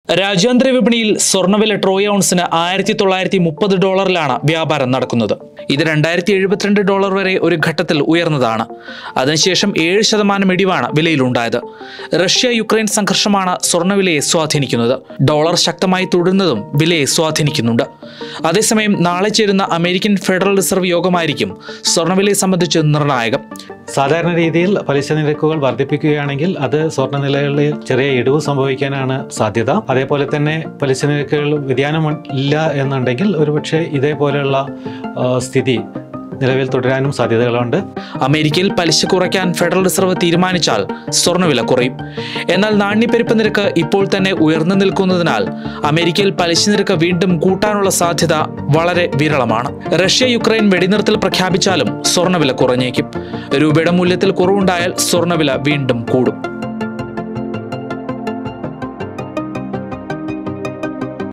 രാജ്യാന്തര വിപണിയിൽ സ്വർണ്ണവില ട്രോയ് ഔൺസിന് ആയിരത്തി തൊള്ളായിരത്തി മുപ്പത് ഡോളറിലാണ് വ്യാപാരം നടക്കുന്നത് ഇത് രണ്ടായിരത്തി എഴുപത്തിരണ്ട് ഡോളർ വരെ ഒരു ഘട്ടത്തിൽ ഉയർന്നതാണ് അതിനുശേഷം ഏഴ് ശതമാനം ഇടിവാണ് വിലയിലുണ്ടായത് റഷ്യ യുക്രൈൻ സംഘർഷമാണ് സ്വർണ്ണവിലയെ സ്വാധീനിക്കുന്നത് ഡോളർ ശക്തമായി തുടരുന്നതും വിലയെ സ്വാധീനിക്കുന്നുണ്ട് അതേസമയം നാളെ ചേരുന്ന അമേരിക്കൻ ഫെഡറൽ റിസർവ് യോഗമായിരിക്കും സ്വർണ്ണവിലയെ സംബന്ധിച്ച് നിർണായകം സാധാരണ രീതിയിൽ പലിശ നിരക്കുകൾ വർദ്ധിപ്പിക്കുകയാണെങ്കിൽ അത് സ്വർണ്ണ നിലകളിൽ ചെറിയ ഇടിവ് സംഭവിക്കാനാണ് സാധ്യത അതേപോലെ തന്നെ പലിശ നിരക്കുകൾ വ്യതിയാനം ഇല്ല എന്നുണ്ടെങ്കിൽ ഒരുപക്ഷെ ഇതേപോലെയുള്ള ആ, സ്ഥിതി നിലവിൽ തുടരാനും സാധ്യതകളുണ്ട് അമേരിക്കയിൽ പലിശ കുറയ്ക്കാൻ ഫെഡറൽ റിസർവ് തീരുമാനിച്ചാൽ സ്വർണ്ണവില കുറയും എന്നാൽ നാണ്യപ്പെരുപ്പ നിരക്ക് ഇപ്പോൾ തന്നെ ഉയർന്നു നിൽക്കുന്നതിനാൽ അമേരിക്കയിൽ പലിശ നിരക്ക് വീണ്ടും കൂട്ടാനുള്ള സാധ്യത വളരെ വിരളമാണ് റഷ്യ യുക്രൈൻ വെടിനിർത്തൽ പ്രഖ്യാപിച്ചാലും സ്വർണ്ണവില കുറഞ്ഞേക്കും രൂപയുടെ മൂല്യത്തിൽ കുറവുണ്ടായാൽ സ്വർണ്ണവില വീണ്ടും കൂടും